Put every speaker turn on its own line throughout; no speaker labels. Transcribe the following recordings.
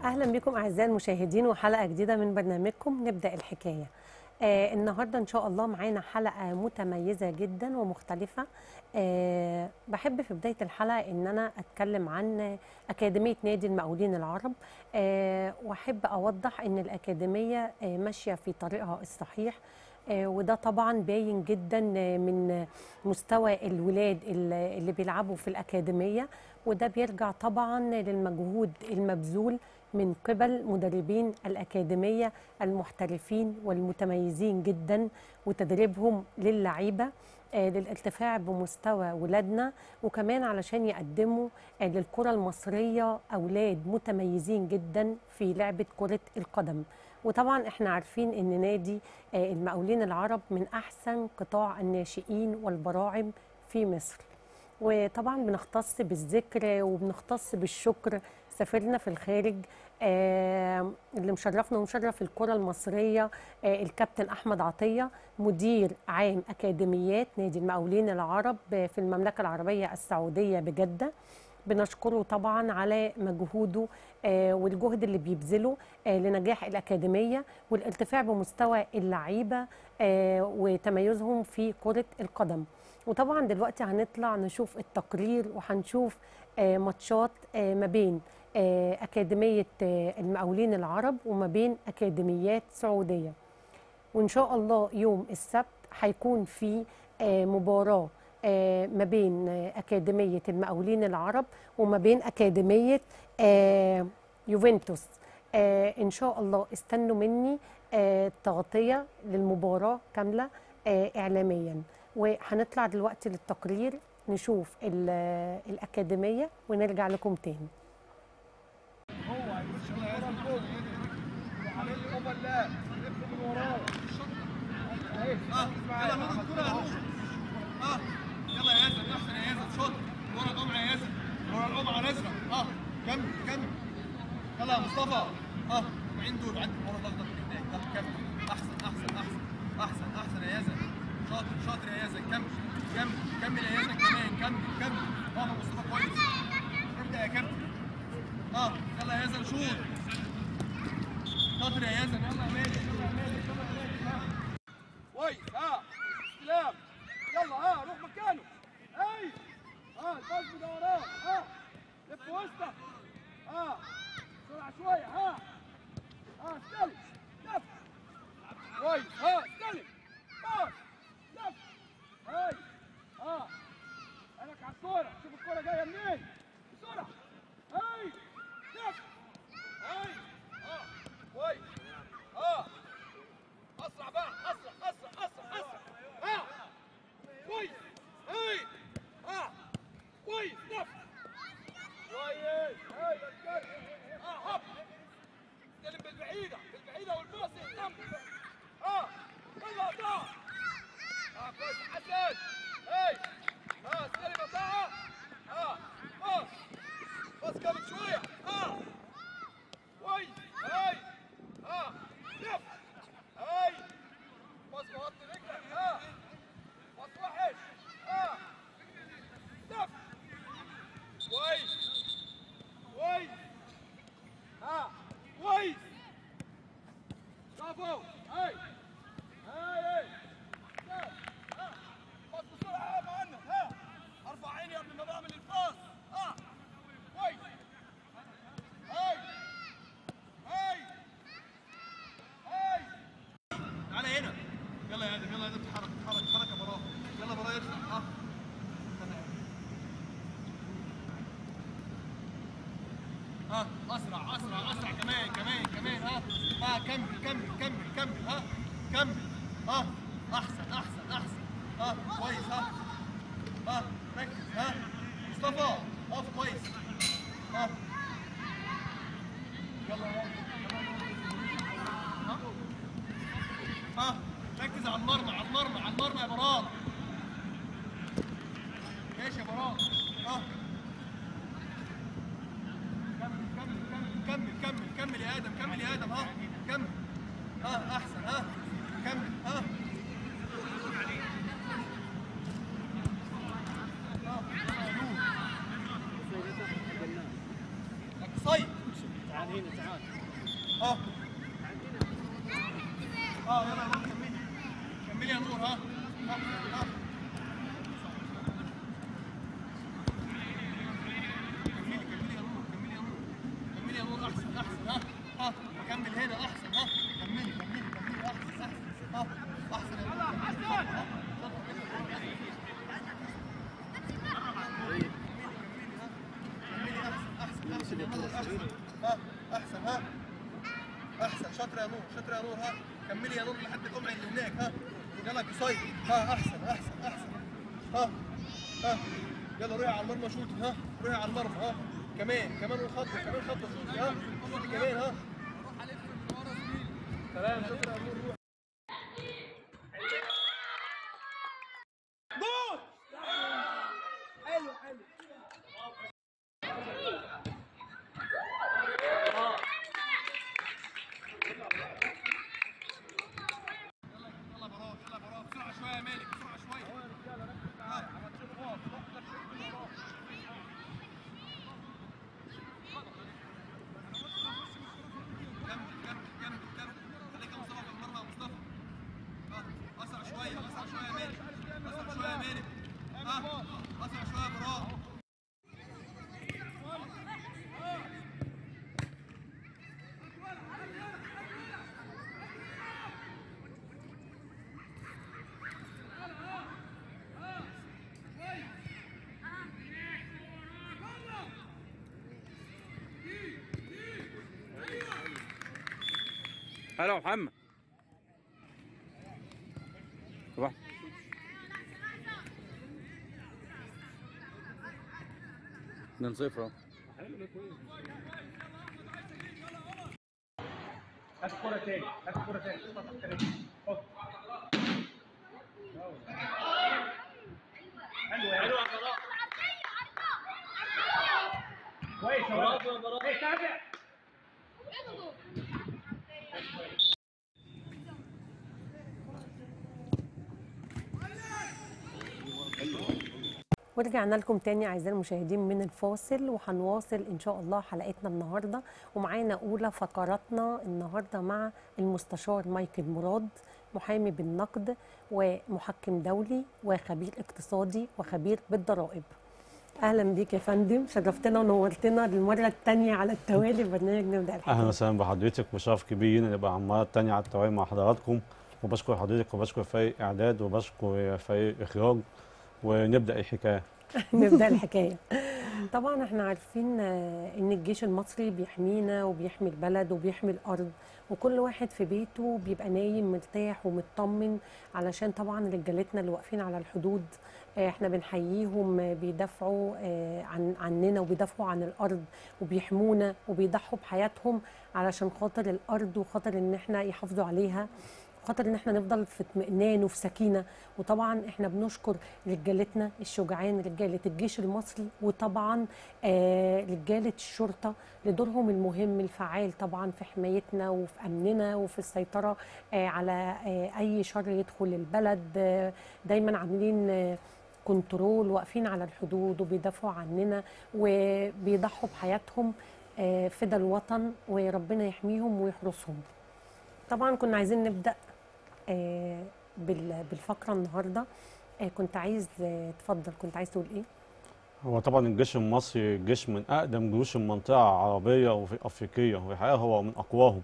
اهلا بكم اعزائي المشاهدين وحلقه جديده من برنامجكم نبدا الحكايه آه النهارده ان شاء الله معانا حلقه متميزه جدا ومختلفه آه بحب في بدايه الحلقه ان انا اتكلم عن اكاديميه نادي المقاولين العرب آه واحب اوضح ان الاكاديميه آه ماشيه في طريقها الصحيح آه، وده طبعا باين جدا آه، من مستوى الولاد اللي اللي بيلعبوا في الأكاديمية وده بيرجع طبعا للمجهود المبذول من قبل مدربين الأكاديمية المحترفين والمتميزين جدا وتدريبهم للعيبة آه، للارتفاع بمستوى ولادنا وكمان علشان يقدموا آه، للكرة المصرية أولاد متميزين جدا في لعبة كرة القدم وطبعا احنا عارفين ان نادي آه، المقاولين العرب من احسن قطاع الناشئين والبراعم في مصر وطبعا بنختص بالذكر وبنختص بالشكر سافرنا في الخارج آه، اللي مشرفنا ومشرف الكرة المصرية آه، الكابتن أحمد عطية مدير عام أكاديميات نادي المقاولين العرب آه، في المملكة العربية السعودية بجدة بنشكره طبعا على مجهوده آه، والجهد اللي بيبذله آه، لنجاح الأكاديمية والارتفاع بمستوى اللعيبة آه، وتميزهم في كرة القدم وطبعا دلوقتي هنطلع نشوف التقرير وهنشوف آه، ماتشات آه، ما بين آه، أكاديمية آه، المقاولين العرب وما بين أكاديميات سعودية وإن شاء الله يوم السبت هيكون في آه، مباراة آه، ما بين آه، أكاديمية المقاولين العرب وما بين أكاديمية آه، يوفنتوس آه، إن شاء الله استنوا مني آه، تغطية للمباراة كاملة آه، إعلاميا وهنطلع دلوقتي للتقرير نشوف ال- آه، الأكاديمية ونرجع لكم تاني
هو هيخش الكوره لفوق وعامل لي اوفرلاب لف من وراه اهي
اه يلا خد الكرة يا نور اه يلا يا ياسر احسن يا ياسر شاطر ورا القمع يا ياسر ورا القمع الازرق اه كمل كمل يلا يا مصطفى اه وعين دول عندك ورا الاخضر هناك اه كمل احسن احسن احسن احسن احسن يا ياسر شاطر شاطر يا ياسر كمل كمل كمل يا ياسر كمان كمل كمل اه يا مصطفى كويس ابدا يا كابتن اه يلا يا ياسر شوط شاطر يا ياسر يلا يا مالك يلا يا مالك يلا يا مالك ها
كويس ها استلام يلا ها روح مكانه اي ها الباص ده وراه ها لف وسطك ها بسرعه شويه ها ها استلم لف كويس ها استلم باص لف هاي ها عينك على الكوره شوف الكوره جايه منين بسرعه هاي لف هاي ها كويس ها اسرع بقى اسرع اسرع اسرع اسرع ها كويس هاي ها كويس لف كويس هاي بس ها هب استلم بالبعيده بالبعيده والباص يهتم ها يلا طاع ها كويس يا حسن هاي ها استلم يا طه ها باص باص كمل شويه ها كويس هاي ها لف هاي باص بوطي رجلك ها باص وحش ها لف كويس كويس ها كويس برافو هاي هاي هاي لف. ها باص بسرعه يا مهند ها ارفع عيني قبل ما بعمل الباص ها كويس هاي هاي هاي
تعالى هنا يلا يا ادم يلا يا ادم اتحرك اتحرك اتحرك يا براء يلا براء اطلع ها استنى يا آدم. ها اسرع اسرع اسرع كمان كمان كمان ها ها كمل كمل كمل كمل ها كمل ها احسن احسن احسن ها كويس ها ها ركز ها مصطفى اقف كويس ها يلا يا آدم. ها ها ركز على المرمى على المرمى على المرمى يا براء ماشي يا براء ها كمل كمل كمل كمل كمل كمل يا ادم كمل يا ادم ها كمل ها احسن ها كمل ها ها، يلا يا نور. قصير اه اه يلا يا نور كملي كملي يا نور ها ها ها كملي كملي يا نور كملي يا نور كملي يا نور احسن احسن ها ها كمل هنا احسن ها كملي كملي كملي احسن احسن ها احسن يا نور كملي. ها. كملي احسن احسن يا نور احسن ها احسن ها احسن شاطر يا نور شاطر يا نور ها كملي يا نور لحد القمع اللي هناك ها يلا قصير ها احسن احسن احسن ها ها يلا روحي على المرمى شوطي ها روحي على المرمى ها كمان كمان خطوه كمان خطوه شوطي ها شوطي كمان ها تمام شاطر يا نور روح جول حلو حلو يلا براء يلا براء بسرعه شويه يا مالك بسرعه شويه ها. كمل كمل كمل كمل خليك يا مصطفى في المرمى يا مصطفى ها اسرع شويه اسرع شويه يا مالك اسرع شويه يا مالك ها اسرع شويه يا براء
هلا يا محمد روح اتنين صفر اهو
هات الكرة تاني هات الكرة تاني حطها تحت رجلي حط حلو يا حلو كويس يا ولد ايه تابع
ورجعنا لكم تاني اعزائي المشاهدين من الفاصل وهنواصل ان شاء الله حلقتنا النهارده ومعانا اولى فقراتنا النهارده مع المستشار مايكل مراد محامي بالنقد ومحكم دولي وخبير اقتصادي وخبير بالضرائب اهلا بيك يا فندم شرفتنا ونورتنا للمره الثانيه على التوالي في برنامج نبدا
اهلا
الحكايه
وسهلا بحضرتك وشرف كبير ان نبقى عمال التانية على التوالي مع حضراتكم وبشكر حضرتك وبشكر فريق اعداد وبشكر فريق اخراج ونبدا الحكايه
نبدا الحكايه طبعا احنا عارفين آه، ان الجيش المصري بيحمينا وبيحمي البلد وبيحمي الارض وكل واحد في بيته بيبقى نايم مرتاح ومطمن علشان طبعا رجالتنا اللي واقفين على الحدود آه، احنا بنحييهم آه، بيدافعوا آه، عن عننا وبيدافعوا عن الارض وبيحمونا وبيضحوا بحياتهم علشان خاطر الارض وخاطر ان احنا يحافظوا عليها خاطر ان احنا نفضل في اطمئنان وفي سكينه وطبعا احنا بنشكر رجالتنا الشجعان رجاله الجيش المصري وطبعا آه رجاله الشرطه لدورهم المهم الفعال طبعا في حمايتنا وفي امننا وفي السيطره آه على آه اي شر يدخل البلد آه دايما عاملين آه كنترول واقفين على الحدود وبيدافعوا عننا وبيضحوا بحياتهم آه، فدا الوطن وربنا يحميهم ويحرسهم طبعا كنا عايزين نبدا آه، بال- بالفقره النهارده آه، كنت عايز آه، اتفضل كنت عايز تقول ايه
هو طبعا الجيش المصري جيش من اقدم جيوش المنطقه العربيه وفي افريقيه والحقيقه هو من اقواهم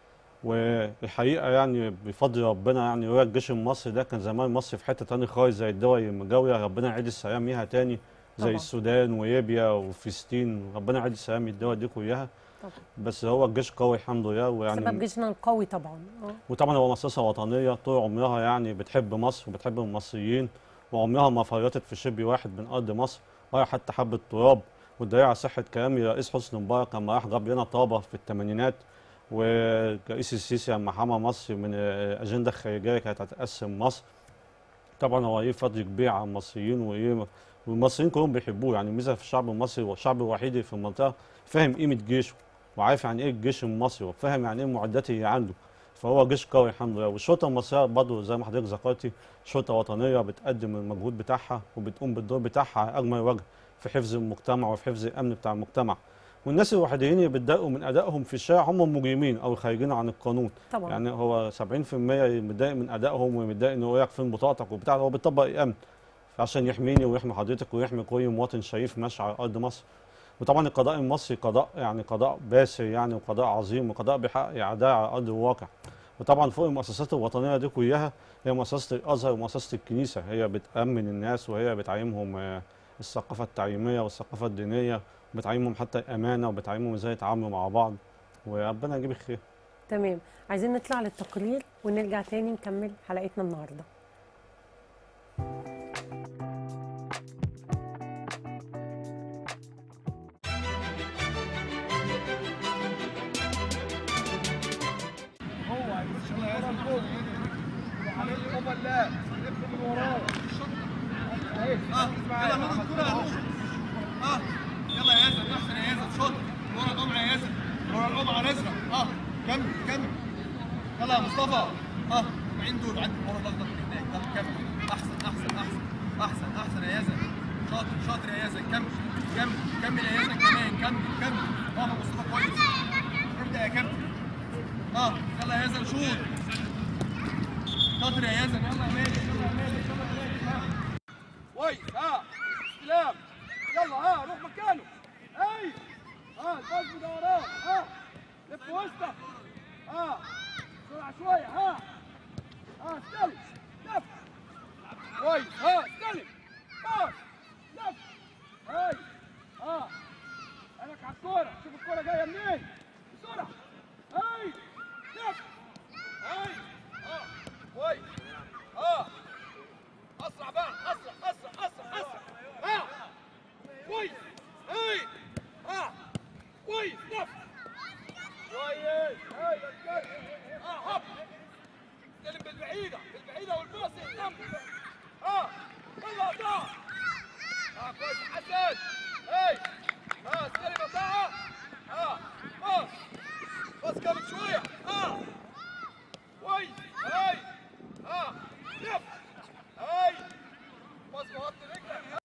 والحقيقه يعني بفضل ربنا يعني لولا الجيش المصري ده كان زمان مصر في حته تاني خالص زي الدول المجاوره ربنا يعيد السلام ليها تاني زي
طبعا.
السودان وليبيا وفلسطين ربنا يعيد السلام للدول دي كلها
طبعا
بس هو الجيش قوي الحمد لله ويعني
سبب جيشنا القوي طبعا اه
وطبعا هو مؤسسة وطنية طول عمرها يعني بتحب مصر وبتحب المصريين وعمرها ما فرطت في شبر واحد من أرض مصر ولا حتى حبة تراب والدليل على صحة كلامي رئيس حسني مبارك لما راح جاب لنا طابة في الثمانينات ورئيس السيسي لما حمى مصر من الأجندة الخارجية كانت هتقسم مصر طبعا هو ليه فضل كبير على المصريين وايه والمصريين كلهم بيحبوه يعني ميزه في الشعب المصري هو الشعب الوحيد اللي في المنطقه فاهم قيمه جيشه وعارف يعني ايه الجيش المصري وفاهم يعني ايه المعدات اللي عنده فهو جيش قوي الحمد لله والشرطه المصريه برضه زي ما حضرتك ذكرتي شرطه وطنيه بتقدم المجهود بتاعها وبتقوم بالدور بتاعها على اجمل وجه في حفظ المجتمع وفي حفظ الامن بتاع المجتمع والناس الوحيدين اللي بيتضايقوا من ادائهم في الشارع هم المجرمين او الخارجين عن القانون
طبعا
يعني هو 70% متضايق من ادائهم ومتضايق ان هو يقف فين بطاقتك وبتاع هو بيطبق الامن عشان يحميني ويحمي حضرتك ويحمي كل مواطن شريف ماشي على ارض مصر وطبعا القضاء المصري قضاء يعني قضاء باسر يعني وقضاء عظيم وقضاء بيحقق عداله على ارض الواقع وطبعا فوق المؤسسات الوطنيه دي كلها هي مؤسسه الازهر ومؤسسه الكنيسه هي بتامن الناس وهي بتعلمهم آه، الثقافه التعليميه والثقافه الدينيه بتعلمهم حتى الامانه وبتعلمهم ازاي يتعاملوا مع بعض وربنا يجيب الخير
تمام عايزين نطلع للتقرير ونرجع تاني نكمل حلقتنا النهارده
هو يلا يا ياسر فوق وعليه طبعا لا لف من وراه اه يلا هنا الكرة اهو اه يلا يا ياسر احسن يا ياسر شوط ورا القمع يا ياسر ورا القمع الازرق اه كمل كمل يلا يا مصطفى اه وعين دول عند ورا ضغط هناك طب كمل احسن احسن احسن احسن احسن يا ياسر شاطر شاطر يا ياسر كمل كمل كمل يا ياسر كمان كمل كمل اه مصطفى كويس ابدا يا كابتن اه يلا يا ياسر شوط شاطر يا ياسر يلا يا مالك يلا يا مالك يلا يا مالك ها كويس ها استلام يلا ها روح مكانه اي ها الباص ده وراه ها لف وسطك ها بسرعه شويه ها ها استلم لف كويس ها استلم باص لف هاي ها عينك على الكوره شوف الكوره جايه منين بسرعه هاي لف هاي اه كويس اه اسرع بقى اسرع اسرع اسرع اسرع ها كويس هاي ها كويس لف كويس هاي اه هب استلم بالبعيده بالبعيده والباص يهتم اه يلا طاع اه كويس حسن هاي اه استلم يا طه اه باص باص كامل شويه اه كويس هاي اه لف هاي باص بغطي رجلك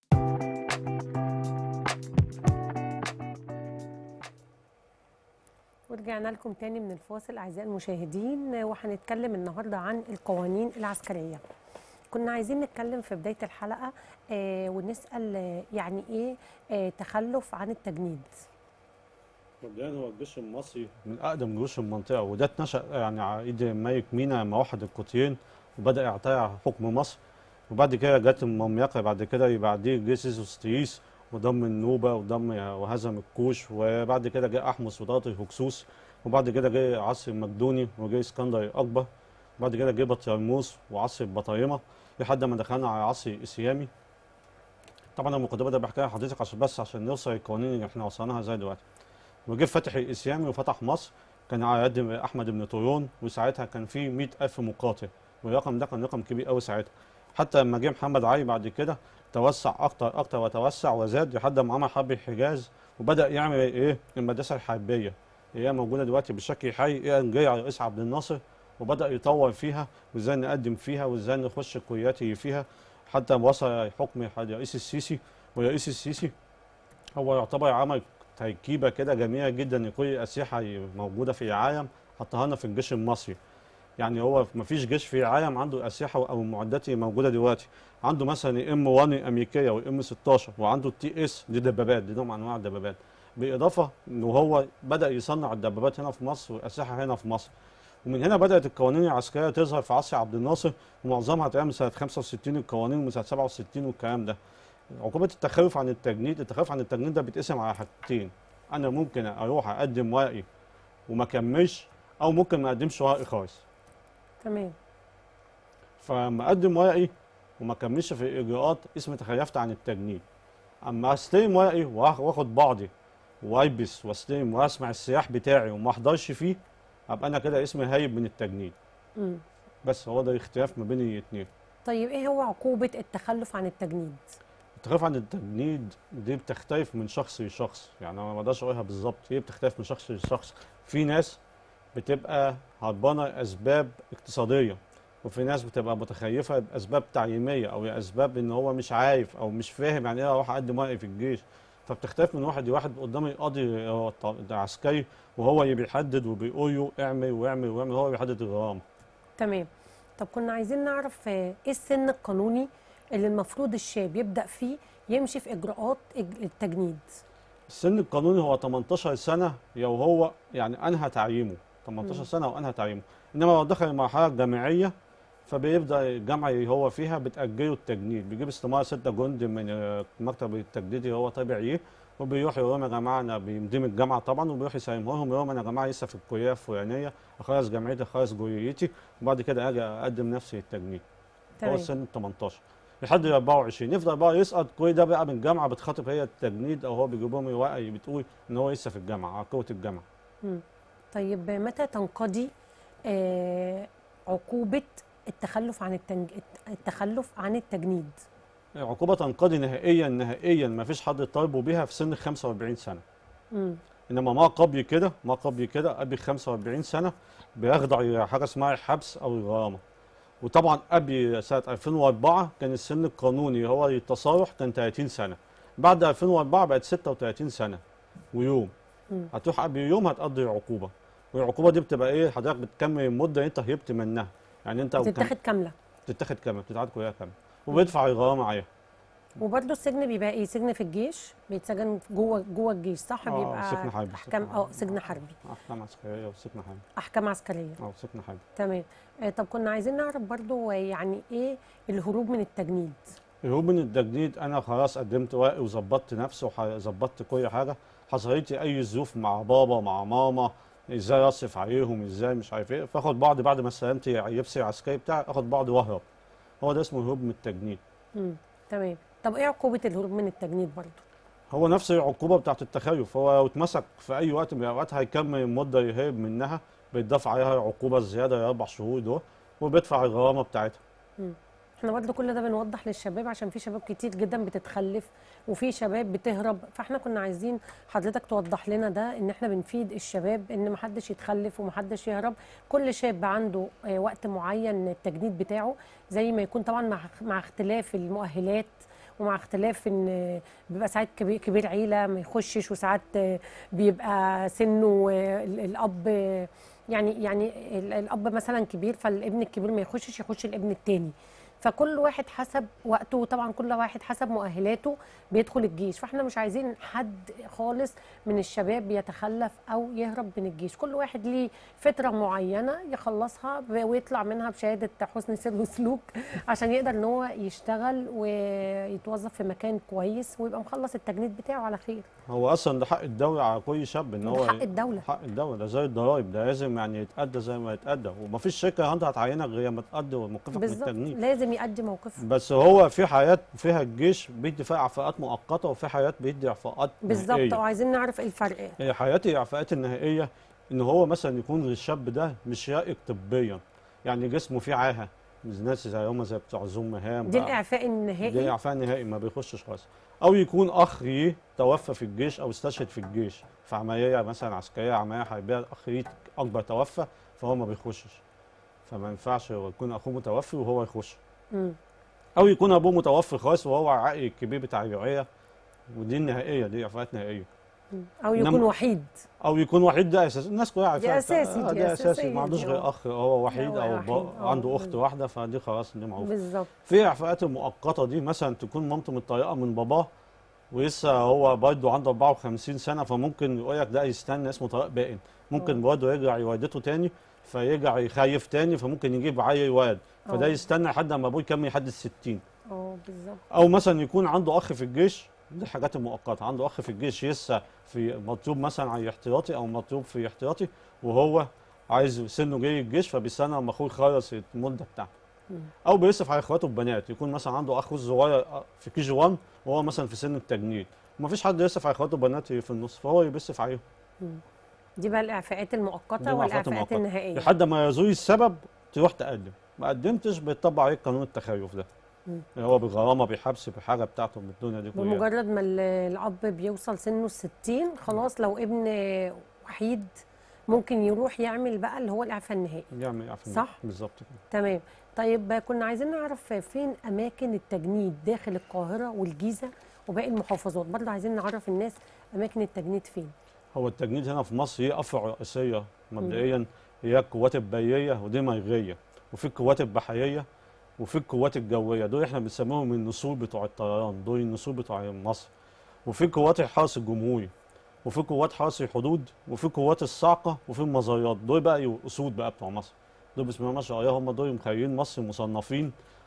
ورجعنا لكم تاني من الفاصل اعزائي المشاهدين وهنتكلم النهارده عن القوانين العسكريه كنا عايزين نتكلم في بدايه الحلقه آه ونسال آه، يعني ايه آه تخلف عن التجنيد
مبدئيا هو الجيش المصري من اقدم جيوش المنطقه وده اتنشا يعني على ايد الملك مينا لما وحد القطرين وبدا يعتلي حكم مصر وبعد كده جت المملكه بعد كده بعديه جه سيسوستريس وضم النوبه وضم وهزم الكوش وبعد كده جه احمس وضغط الهكسوس وبعد كده جه عصر المقدوني وجه اسكندر الاكبر وبعد كده جه بطريموس وعصر البطارمه لحد ما دخلنا على عصر الاسيامي طبعا المقدمه ده بحكيها لحضرتك عشان بس عشان نوصل القوانين اللي احنا وصلناها زي دلوقتي وجه فتح الاسيامي وفتح مصر كان على يد احمد بن طولون وساعتها كان في 100000 مقاتل والرقم ده كان رقم كبير قوي ساعتها حتى لما جه محمد علي بعد كده توسع اكتر اكتر وتوسع وزاد لحد ما عمل حرب الحجاز وبدا يعمل ايه المدرسه الحربيه اللي هي موجوده دلوقتي بشكل حي ايه جاي على رئيس عبد الناصر وبدا يطور فيها وازاي نقدم فيها وازاي نخش الكليات اللي فيها حتى وصل حكم الرئيس السيسي والرئيس السيسي هو يعتبر عمل تركيبه كده جميله جدا لكل الاسلحه موجوده في العالم حطها لنا في الجيش المصري يعني هو ما فيش جيش في العالم عنده الاسلحه او المعدات اللي موجوده دلوقتي عنده مثلا الام 1 الامريكيه والام 16 وعنده التي اس دي دبابات دي نوع من انواع الدبابات بالاضافه انه هو بدا يصنع الدبابات هنا في مصر والاسلحه هنا في مصر ومن هنا بدات القوانين العسكريه تظهر في عصر عبد الناصر ومعظمها اتعمل سنه 65 القوانين ومن سنه 67 والكلام ده عقوبه التخلف عن التجنيد التخلف عن التجنيد ده بيتقسم على حاجتين انا ممكن اروح اقدم ورقي وما اكملش او ممكن ما اقدمش ورقي خالص
تمام
فلما اقدم ورقي وما اكملش في الاجراءات اسمي تخلفت عن التجنيد اما استلم ورقي وآخ- واخد بعضي والبس واستلم واسمع السياح بتاعي وما احضرش فيه ابقى انا كده اسمي هايب من التجنيد
مم.
بس هو ده الاختلاف ما بين الاثنين
طيب ايه هو عقوبه التخلف عن التجنيد
التخلف عن التجنيد دي بتختلف من شخص لشخص يعني انا ما اقدرش اقولها بالظبط هي بتختلف من شخص لشخص في ناس بتبقى هربانه اسباب اقتصاديه وفي ناس بتبقى متخيفه باسباب تعليميه او اسباب ان هو مش عارف او مش فاهم يعني ايه اروح اقدم ورقي في الجيش فبتختلف من واحد لواحد قدامي قاضي هو الط- ده عسكري وهو اللي بيحدد وبيقول له اعمل واعمل واعمل هو بيحدد الغرامه
تمام طب كنا عايزين نعرف آه، ايه السن القانوني اللي المفروض الشاب يبدا فيه يمشي في اجراءات إج- التجنيد
السن القانوني هو 18 سنه لو هو يعني انهى تعليمه 18
مم.
سنه وانهى تعليمه انما لو دخل المرحله الجامعيه فبيبدا الجامعه اللي هو فيها بتاجله التجنيد بيجيب استماره 6 جند من آه، المكتب التجديدي اللي هو تابع ليه وبيروح يقول لهم يا جماعه انا بيمضي الجامعه طبعا وبيروح يسلمه لهم يقول لهم انا يا جماعه لسه في الكليه الفلانيه اخلص جامعتي اخلص جويتي وبعد كده اجي اقدم نفسي للتجنيد هو
تمام
السن 18 لحد 24 يفضل بقى يسقط كل ده بقى من الجامعه بتخاطب هي التجنيد او هو بيجيب لهم ورقه اللي بتقول ان هو لسه في الجامعه على قوه الجامعه
مم. طيب متى تنقضي آه عقوبه التخلف عن التنج... التخلف عن التجنيد
العقوبه تنقضي نهائيا نهائيا ما فيش حد طالبه بيها في سن 45 سنه
مم.
انما ما قبل كده ما قبل كده قبل 45 سنه بيخضع الى حاجه اسمها الحبس او الغرامه وطبعا قبل سنه 2004 كان السن القانوني هو التصالح كان 30 سنه بعد 2004 بقت 36 سنه ويوم
مم.
هتروح قبل يوم هتقضي العقوبه والعقوبه دي بتبقى ايه حضرتك بتكمل المده اللي انت هربت منها يعني انت لو كان-
بتتاخد كامله
بتتاخد كامله بتتعاد كلها كامله وبيدفع الغرامه عليها
وبرده السجن بيبقى ايه سجن في الجيش بيتسجن جوه جوه الجيش صح
آه،
بيبقى
سجن حربي،
احكام
سجن
اه
حربي.
سجن حربي
احكام عسكريه وسجن حربي
احكام عسكريه
او سجن حربي
تمام آه طب كنا عايزين نعرف برضو آه، يعني ايه الهروب من التجنيد
الهروب من التجنيد انا خلاص قدمت ورقي وظبطت نفسي وظبطت كل حاجه حصلت لي اي ظروف مع بابا مع ماما ازاي اصرف عليهم ازاي مش عارف ايه فاخد بعض بعد ما استلمت اللبس العسكري بتاعي اخد بعض واهرب هو ده اسمه الهروب من التجنيد
مم. تمام طب ايه عقوبه الهروب من التجنيد برضو
هو نفس العقوبه بتاعت التخلف هو لو اتمسك في اي وقت من الاوقات هيكمل المده اللي هرب منها بيتضاف عليها العقوبه الزياده الاربع شهور دول وبيدفع الغرامه بتاعتها
احنا برضو كل ده بنوضح للشباب عشان في شباب كتير جدا بتتخلف وفي شباب بتهرب فاحنا كنا عايزين حضرتك توضح لنا ده ان احنا بنفيد الشباب ان محدش يتخلف ومحدش يهرب كل شاب عنده آه، وقت معين التجنيد بتاعه زي ما يكون طبعا مع مع اختلاف المؤهلات ومع اختلاف ان آه، بيبقى ساعات كبير, كبير عيله ما يخشش وساعات آه، بيبقى سنه آه، ال- الاب آه، يعني يعني ال- الاب مثلا كبير فالابن الكبير ما يخشش يخش الابن التاني فكل واحد حسب وقته وطبعا كل واحد حسب مؤهلاته بيدخل الجيش فاحنا مش عايزين حد خالص من الشباب يتخلف او يهرب من الجيش كل واحد ليه فتره معينه يخلصها ب- ويطلع منها بشهاده حسن سير وسلوك عشان يقدر ان هو يشتغل ويتوظف في مكان كويس ويبقى مخلص التجنيد بتاعه على خير
هو اصلا ده حق الدوله على كل شاب ان هو
ده حق الدوله
حق الدوله ده زي الضرايب ده لازم يعني يتأدى زي ما يتأدى ومفيش شركه هنت هتعينك غير لما تأدي موقفك من
بالظبط
التجنيد
لازم يأدي موقفه
بس هو في حياه فيها الجيش بيدي فيها اعفاءات مؤقته وفي حياه بيدي اعفاءات
بالظبط
نهائية.
وعايزين نعرف ايه الفرق
هي حياه الاعفاءات النهائيه ان هو مثلا يكون الشاب ده مش رائق طبيا يعني جسمه فيه عاهه مش ناس زي هم زي بتوع زوم مهام
دي
بقى.
الاعفاء
دي
النهائي
اعفاء نهائي ما بيخشش خالص او يكون اخ ليه توفى في الجيش او استشهد في الجيش في عمليه مثلا عسكريه عمليه حربيه الاخ ليه اكبر توفى فهو ما بيخشش فما ينفعش هو يكون اخوه متوفي وهو يخش
مم.
او يكون ابوه متوفي خالص وهو العائل الكبير بتاع الرعايه ودي النهائيه دي اعفاءات نهائيه
او يكون
إنما-
وحيد
او يكون وحيد ده اساسي الناس كلها عارفاها
أساسي،
آه،
دي
ده اساسي
أساسية
ما عندوش
دي،
غير
آه.
اخ هو وحيد
هو
او
وحيد،
با-
آه،
عنده اخت
بالظبط.
واحده فدي خلاص دي معروفه
بالظبط
في اعفاءات المؤقته دي مثلا تكون مامته متطلقه من باباه ولسه هو برضه عنده 54 سنه فممكن يقول لك ده يستنى اسمه طلاق بائن ممكن
آه.
برضه يرجع لوالدته تاني فيرجع يخيف تاني فممكن يجيب عيل ولد فده
آه.
يستنى لحد ما ابوه يكمل لحد ال 60
اه بالظبط
او مثلا يكون عنده اخ في الجيش دي الحاجات المؤقته عنده اخ في الجيش لسه في مطلوب مثلا على احتياطي او مطلوب في احتياطي وهو عايز سنه جاي الجيش فبيستنى لما اخوه يخلص المده بتاعته
مم.
او بيصرف على اخواته البنات يكون مثلا عنده اخوه الصغير في كي جي 1 وهو مثلا في سن التجنيد ومفيش حد يصرف على اخواته البنات في النص فهو اللي بيصرف عليهم
دي بقى الاعفاءات
دي
المؤقته
الإعفاءات
والاعفاءات
المؤقتة.
النهائيه
لحد ما يزول السبب تروح تقدم ما قدمتش بيطبق عليك قانون التخلف ده
مم.
اللي هو بغرامه بحبس بحاجه بتاعته من الدنيا دي كلها
بمجرد ما ال- الاب بيوصل سنه الستين خلاص لو ابن وحيد ممكن يروح يعمل بقى اللي هو الاعفاء النهائي
يعمل يعرف
صح؟
بالظبط كده
تمام طيب كنا عايزين نعرف فين اماكن التجنيد داخل القاهره والجيزه وباقي المحافظات برضه عايزين نعرف الناس اماكن التجنيد فين
هو التجنيد هنا في مصر هي افرع رئيسيه مبدئيا هي القوات البريه ودي مرغيه وفي القوات البحريه وفي القوات الجويه دول احنا بنسميهم النسور بتوع الطيران دول النسور بتوع مصر وفي قوات الحرس الجمهوري وفي قوات حرس الحدود وفي قوات الصاعقه وفي المزارات دول بقى اسود بقى بتوع مصر دول بسم الله ما شاء الله هم دول مخيرين مصر مصنفين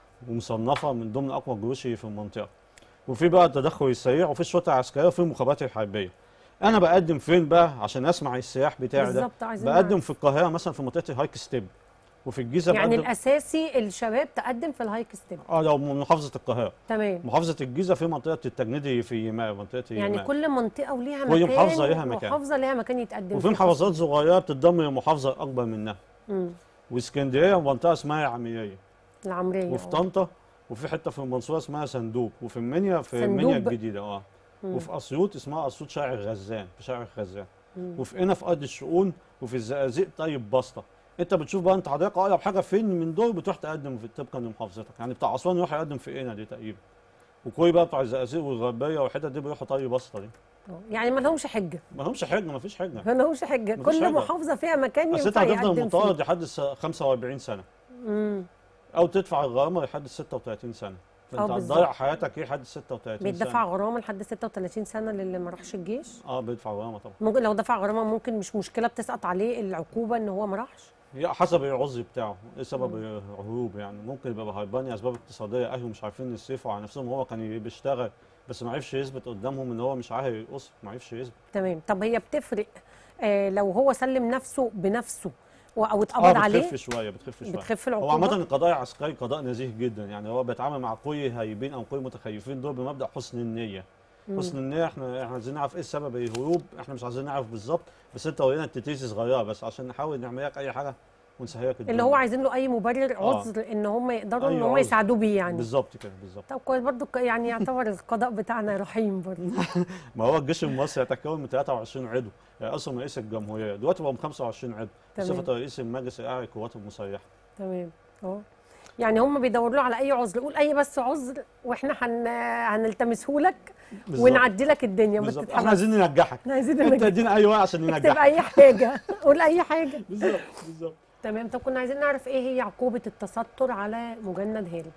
ومصنفه من ضمن اقوى الجيوش في المنطقه وفي بقى التدخل السريع وفي الشرطه العسكريه وفي المخابرات الحربيه انا بقدم فين بقى عشان اسمع السياح بتاعي ده
بالظبط عايزين
بقدم
نعرف.
في القاهره مثلا في منطقه الهايك ستيب وفي الجيزه
يعني
بقدم
الاساسي الشباب تقدم في الهايك ستيب
اه لو من محافظه القاهره
تمام
محافظه الجيزه في منطقه التجنيدي في يماء منطقه
يعني
يماء
كل منطقه وليها
كل
مكان
محافظة ليها مكان.
محافظه ليها مكان يتقدم
وفي
فيه.
محافظات صغيره بتتضم لمحافظه اكبر منها
مم.
واسكندريه منطقه اسمها العميريه
العمريه
وفي
آه.
طنطا وفي حته في المنصوره اسمها صندوق وفي المنيا في
صندوق
المنيا
ب-
الجديده اه
مم.
وفي اسيوط اسمها اسيوط شارع الغزان في شارع الغزان
مم.
وفي هنا في ارض الشؤون وفي الزقازيق طيب بسطه انت بتشوف بقى انت حضرتك اقرب حاجه فين من دول بتروح تقدم في طبقا لمحافظتك يعني بتاع اسوان يروح يقدم في هنا دي تقريبا وكل بقى بتوع الزقازيق والغربيه والحتت دي بيروحوا طيب بسطه دي
آه. يعني ما لهمش حجه
ما لهمش حجه ما فيش حجه
ما لهمش حجه
مفيش
كل
حجة.
محافظه فيها مكان
بس انت
ينفع
هتفضل
يقدم
مطارد
فيه
لحد الس- 45 سنه
مم.
او تدفع الغرامه لحد 36 سنه
اه
فانت
بالظبط.
هتضيع حياتك ايه لحد 36
بيدفع
سنه
غرامه لحد 36 سنه للي ما راحش الجيش
اه بيدفع غرامه طبعا
ممكن لو دفع غرامه ممكن مش مشكله بتسقط عليه العقوبه ان هو ما راحش
هي حسب العذر بتاعه ايه سبب الهروب يعني ممكن يبقى هربان اسباب اقتصاديه اهله مش عارفين يصرفوا على نفسهم هو كان بيشتغل بس ما عرفش يثبت قدامهم ان هو مش عارف يقص ما عرفش يثبت
تمام طب هي بتفرق آه لو هو سلم نفسه بنفسه و- او
اه
اتقبض عليه
بتخف شويه بتخف شويه
بتخف
هو
العقوبه
عامة القضاء العسكري قضاء نزيه جدا يعني هو بيتعامل مع قوي هايبين او قوي متخيفين دول بمبدا حسن النية
مم.
حسن النية احنا احنا عايزين نعرف ايه سبب الهروب احنا مش عايزين نعرف بالظبط بس انت ورينا التتيس صغيره بس عشان نحاول نعمل لك اي حاجه ونسهل لك
اللي هو عايزين له اي مبرر
آه.
عذر ان هم يقدروا ان
أي
هم
عذر.
يساعدوه بيه يعني
بالظبط كده بالظبط
طب كويس برضو ك- يعني يعتبر القضاء بتاعنا رحيم برضو
ما هو الجيش المصري يتكون من 23 عضو يعني اصلا رئيس الجمهوريه دلوقتي بقوا 25 عضو
تمام.
بصفه رئيس المجلس الاعلى للقوات المسلحه
تمام اه يعني هم بيدوروا له على اي عذر قول اي بس عذر واحنا هن... هنلتمسه لك
بالظبط.
ونعدي لك الدنيا ما
بالظبط احنا
تتحمس
عايزين ننجحك
احنا عايزين
انت
ننجح.
ادينا اي وقت عشان
اكتب
ننجحك
اي حاجه قول اي حاجه
بالظبط بالظبط
تمام طب كنا عايزين نعرف ايه هي عقوبه التستر على مجند هارب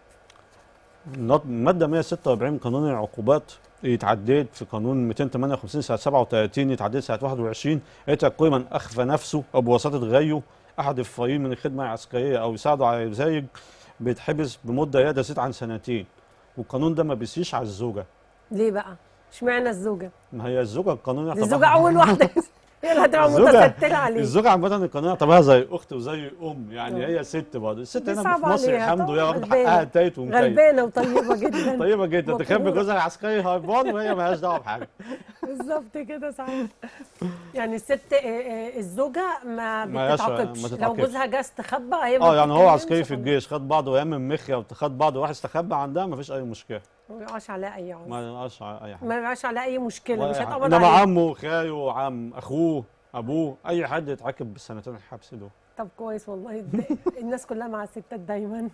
نط- ماده 146 من قانون العقوبات اتعديت في قانون 258 سنه 37 اتعديت سنه 21 قالت كل من اخفى نفسه او بواسطه غيره احد الفريقين من الخدمه العسكريه او يساعده على الزايج بيتحبس بمده لا تزيد عن سنتين والقانون ده ما بيسيش على الزوجه
ليه بقى اشمعنى الزوجه
ما هي الزوجه القانون
دي الزوجه اول واحده هي اللي هتبقى
الزوجة-
متستره عليه
الزوجه عامه القانون يعتبرها زي اخت وزي ام يعني
آه.
هي ست برضه الست
دي
هنا
صعبة
في مصر
عليها
الحمد لله
طبعاً،
واخده
غلبانة.
حقها تايت ومتايت
غلبانه وطيبه جدا
طيبه جدا تخبي
مقبولة.
جوزها العسكري هربان وهي مالهاش دعوه بحاجه
بالظبط كده صحيح يعني الست آه، آه، الزوجه ما
ما يش-
بتتعاقبش
ما
لو
تتعاقبش.
جوزها جه استخبى هي ما
اه يعني هو
بتتكلمش
عسكري في
خلاص.
الجيش خد بعضه ايام من مخيا وخد بعضه وراح استخبى عندها ما فيش اي مشكله
ما يبقاش عليها اي عذر
ما يبقاش اي حاجه
ما يبقاش عليها اي مشكله
ولا
مش
أي حاجة.
هتقبض
انما
عليه
عمه خاله عم اخوه ابوه اي حد يتعاقب بالسنتين الحبس دول
طب كويس والله د- الناس كلها مع الستات دايما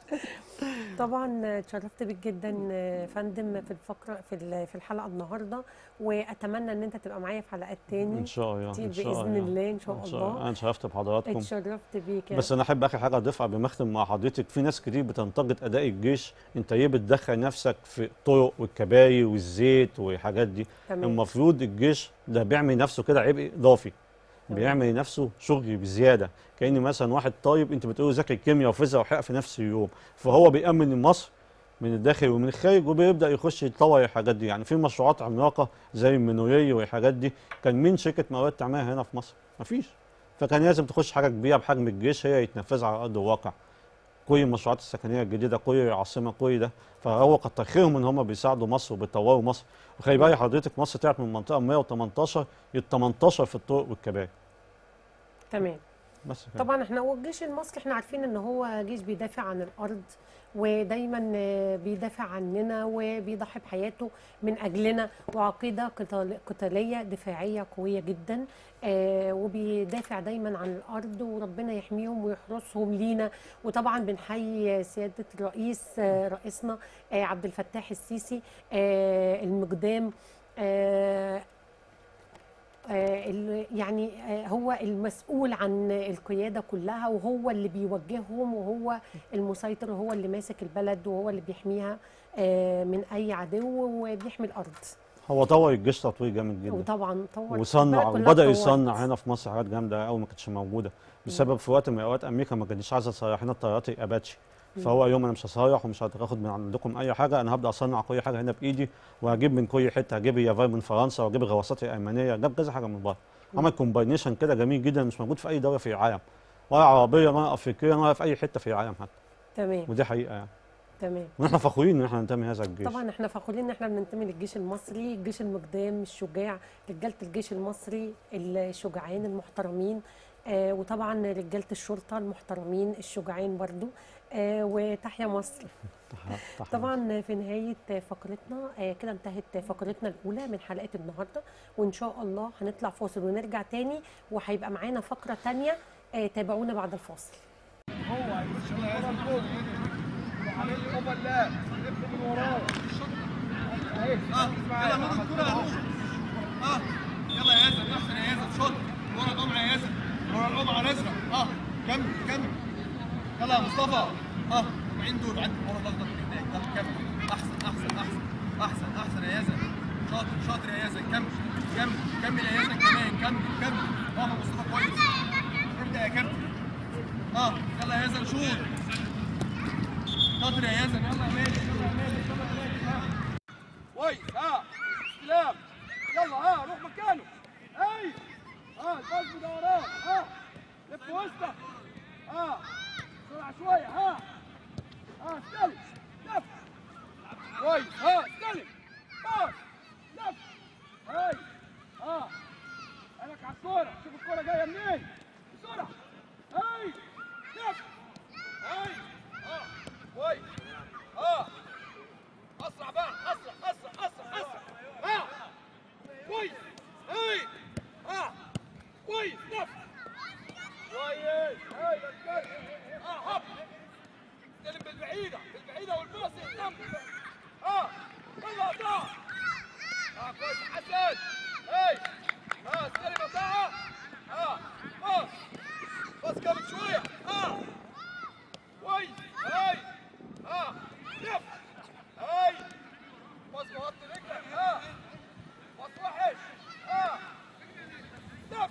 طبعا اتشرفت بيك جدا آه، فندم في الفقره في ال- في الحلقه النهارده واتمنى ان انت تبقى معايا في حلقات تاني
ان شاء الله
كتير
ان شاء
باذن
الله
الله ان شاء
ان شاء الله
الله
انا اتشرفت بحضراتكم
اتشرفت بيك يا
بس انا احب اخر حاجه اضيفها قبل ما اختم مع حضرتك في ناس كتير بتنتقد اداء الجيش انت ليه بتدخل نفسك في الطرق والكباري والزيت والحاجات دي
تمام
المفروض الجيش ده بيعمل نفسه كده عبء اضافي
تمام.
بيعمل لنفسه شغل بزياده كان مثلا واحد طيب انت بتقول ذاكر كيمياء وفيزياء وحقق في نفس اليوم فهو بيامن مصر من الداخل ومن الخارج وبيبدا يخش يطور الحاجات دي يعني في مشروعات عملاقه زي المنوريه والحاجات دي كان مين شركه مواد تعملها هنا في مصر مفيش فكان لازم تخش حاجه كبيره بحجم الجيش هي يتنفذها على ارض الواقع كل المشروعات السكنيه الجديده كل العاصمه كل ده فهو كتر خيرهم ان هم بيساعدوا مصر وبيطوروا مصر وخلي بالك حضرتك مصر طلعت من منطقه 118 ل 18 في الطرق والكباري
تمام
بس كده.
طبعا احنا والجيش المصري احنا عارفين ان هو جيش بيدافع عن الارض ودايما آه، بيدافع عننا وبيضحي بحياته من اجلنا وعقيده قتال- قتاليه دفاعيه قويه جدا آه، وبيدافع دايما عن الارض وربنا يحميهم ويحرسهم لينا وطبعا بنحيي سياده الرئيس آه، رئيسنا آه، عبد الفتاح السيسي آه، المقدام آه، آه، ال- يعني آه، هو المسؤول عن القيادة كلها وهو اللي بيوجههم وهو المسيطر وهو اللي ماسك البلد وهو اللي بيحميها آه، من أي عدو وبيحمي الأرض
هو طور الجيش تطوير جامد جدا
وطبعا طور
وصنع
البلد كلها
وبدا
اتطورت.
يصنع هنا في مصر حاجات جامده قوي ما كانتش موجوده بسبب في وقت من الاوقات امريكا ما كانتش عايزه تصيح لنا الطيارات الاباتشي فهو يوم انا مش هصيح ومش هاخد من عندكم اي حاجه انا هبدا اصنع كل حاجه هنا بايدي وهجيب من كل حته هجيب اليافاي من فرنسا واجيب الغواصات الالمانيه جاب كذا حاجه من بره عمل كومباينيشن كده جميل جدا مش موجود في اي دوله في العالم ولا عربيه ولا افريقيه ولا في اي حته في العالم حتى
تمام
ودي حقيقه يعني
تمام
ونحن فخورين ان احنا ننتمي هذا الجيش
طبعا احنا فخورين ان احنا بننتمي للجيش المصري الجيش المقدام الشجاع رجاله الجيش المصري الشجعان المحترمين آه وطبعا رجاله الشرطه المحترمين الشجعان برضو آه وتحيا مصر
تح- تح-
طبعا في نهاية فقرتنا آه، كده انتهت فقرتنا الأولى من حلقة النهاردة وإن شاء الله هنطلع فاصل ونرجع تاني وهيبقى معانا فقرة تانية آه، تابعونا بعد الفاصل
هو هيخش الكرة لفوق وعامل لي اوفر لاب لف من وراه اهي اه يلا خد الكرة يا روح اه يلا يا ياسر احسن يا ياسر شوط ورا القمع يا ياسر ورا القمع الازرق اه كمل كمل يلا يا مصطفى اه 40 دول عدي ورا الاخضر اللي هناك يلا كمل احسن احسن احسن احسن احسن يا ياسر شاطر شاطر يا ياسر كمل كمل كمل يا ياسر كمان كمل كمل اه يا مصطفى كويس ابدا يا كابتن اه يلا يا يزن شوط شاطر يا يزن يلا يا مالك يلا يا مالك يلا يا مالك ها كويس ها استلام يلا ها روح مكانه اي ها الباص ده وراه ها لف وسطك ها بسرعه شويه ها ها استلم لف كويس ها استلم باص لف هاي ها عينك على الكوره شوف الكوره جايه منين بسرعه هاي لف هاي اه كويس اه اسرع بقى اسرع اسرع اسرع اسرع ها كويس هاي ها كويس لف كويس هاي بس اه هب استلم بالبعيده بالبعيده والباص يهتم اه يلا قطع اه كويس يا حسن هاي اه استلم قطعه اه باص باص كامل شويه اه كويس هاي اه لف هاي باص مغطي رجلك اه باص وحش اه لف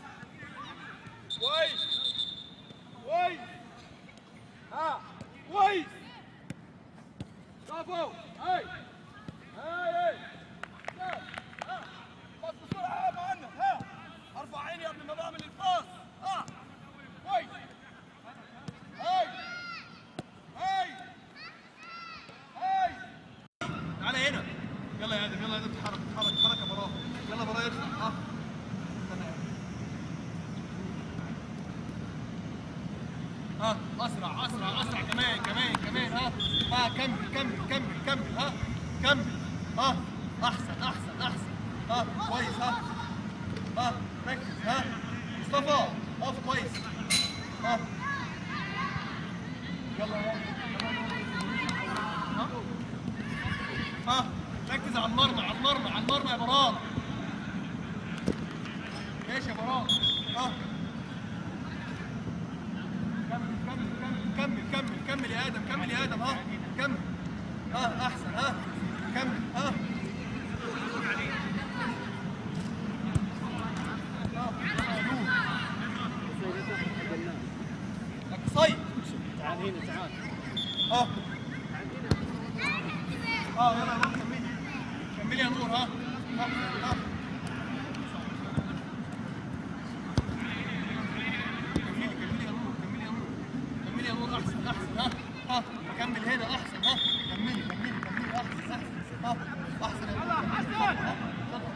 كويس كويس ها كويس برافو هاي هاي هاي لا. ها باص بسرعه يا مهند ها ارفع عيني قبل ما بعمل الباص ها كويس هاي هاي هاي تعالى هنا يلا يا ادم يلا يا ادم اتحرك اتحرك اتحرك يا براء يلا براء يطلع ها استنى يا آدم. ها اسرع اسرع اسرع كمان كمان كمان ها ها كمل كمل كمل كمل ها كمل ها احسن احسن احسن ها كويس ها ها ركز ها مصطفى اقف كويس ها يلا يا ها ها ركز على المرمى على المرمى على المرمى يا براء ماشي يا براء ها كمل كمل كمل كمل كمل كمل يا ادم كمل يا ادم ها كمل ها احسن ها كمل ها ها، يلا يا نور. لك صيد تعال هنا تعال اه اه يلا يا نور كملي كملي يا نور ها ها ها كملي كملي يا نور كملي يا نور كملي يا نور احسن احسن ها ها كمل هنا احسن ها كملي كملي كملي احسن احسن ها احسن يا نور كملي ها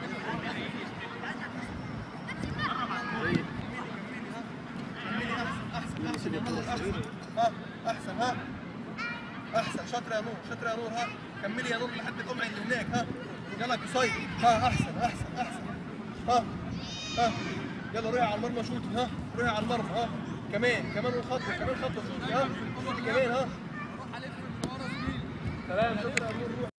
كملي احسن احسن ها احسن ها احسن شاطر يا نور شاطر يا نور ها كملي يا نور لحد القمع اللي هناك ها يلا قصير ها احسن احسن احسن ها ها يلا روحي على المرمى شوتي ها روحي على المرمى ها كمان كمان خطوه كمان خطوه شوتي ها شوتي كمان ها سلام شاطر يا نور روح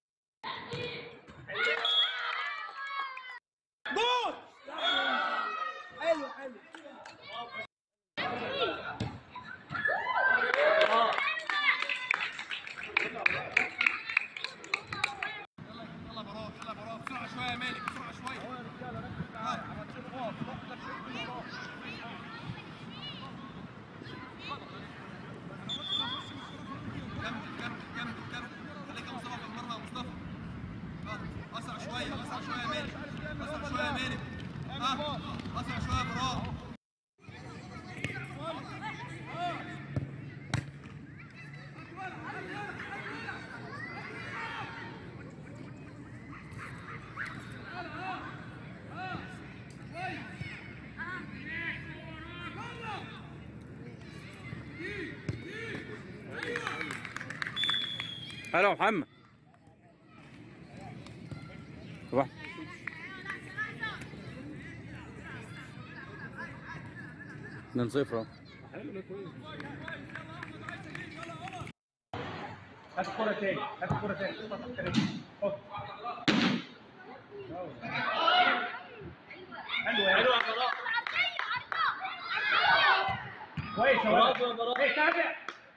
يلا براك يلا براك بسرعه شويه يا مالك بسرعه شويه ها. كمل كمل كمل كمل خليك يا مصطفى في المرمى يا مصطفى ها اسرع شويه اسرع شويه يا مالك اسرع شويه يا مالك ها اسرع شويه يا براك
حلو يا محمد روح اتنين صفر اهو
هات الكرة تاني هات الكرة تاني مصطفى كريم حط حلوة حلوة يا براء كويس يا براء يا براء ايه تابع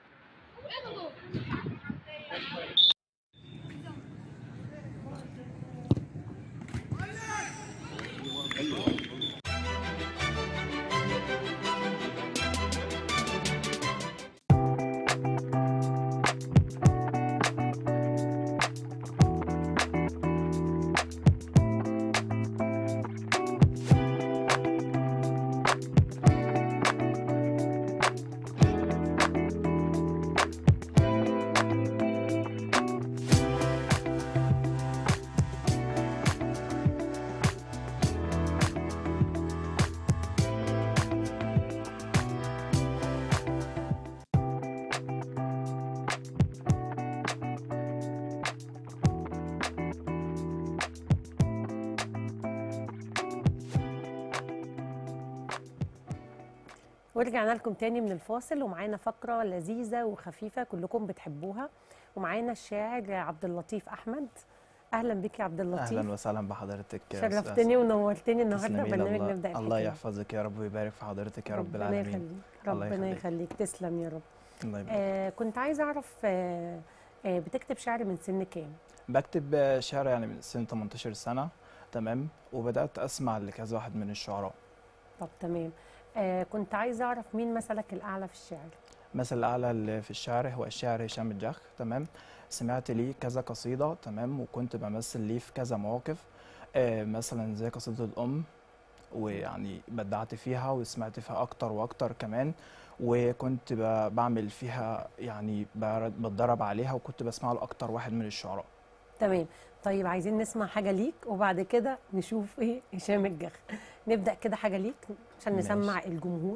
ورجعنا لكم تاني من الفاصل ومعانا فقرة لذيذة وخفيفة كلكم بتحبوها ومعانا الشاعر عبد اللطيف أحمد أهلا بك يا عبد اللطيف
اهلا وسهلا بحضرتك يا أستاذ.
شرفتني ونورتني النهارده
تسلمي لي،
برنامج
الله-
نبدأ
الله
الحكاية
يحفظك يا رب ويبارك في حضرتك يا رب
ربنا
العالمين
يخليك
الله
ربنا
يخليك.
يخليك تسلم يا رب
الله يبارك
آه كنت عايزة أعرف آه آه بتكتب شعر من سن كام؟
بكتب آه، شعر يعني من سن 18 سنة تمام وبدأت أسمع لكذا واحد من الشعراء
طب تمام آه كنت عايزة أعرف مين مثلك الأعلى في الشعر؟
مثل الأعلى اللي في الشعر هو الشاعر هشام الجخ تمام سمعت ليه كذا قصيدة تمام وكنت بمثل ليه في كذا مواقف آه مثلا زي قصيدة الأم ويعني بدعت فيها وسمعت فيها أكتر وأكتر كمان وكنت ب- بعمل فيها يعني برد- بتدرب عليها وكنت بسمع له أكتر واحد من الشعراء
تمام طيب عايزين نسمع حاجة ليك وبعد كده نشوف ايه هشام الجخ نبدأ كده حاجة ليك عشان
ماشي.
نسمع الجمهور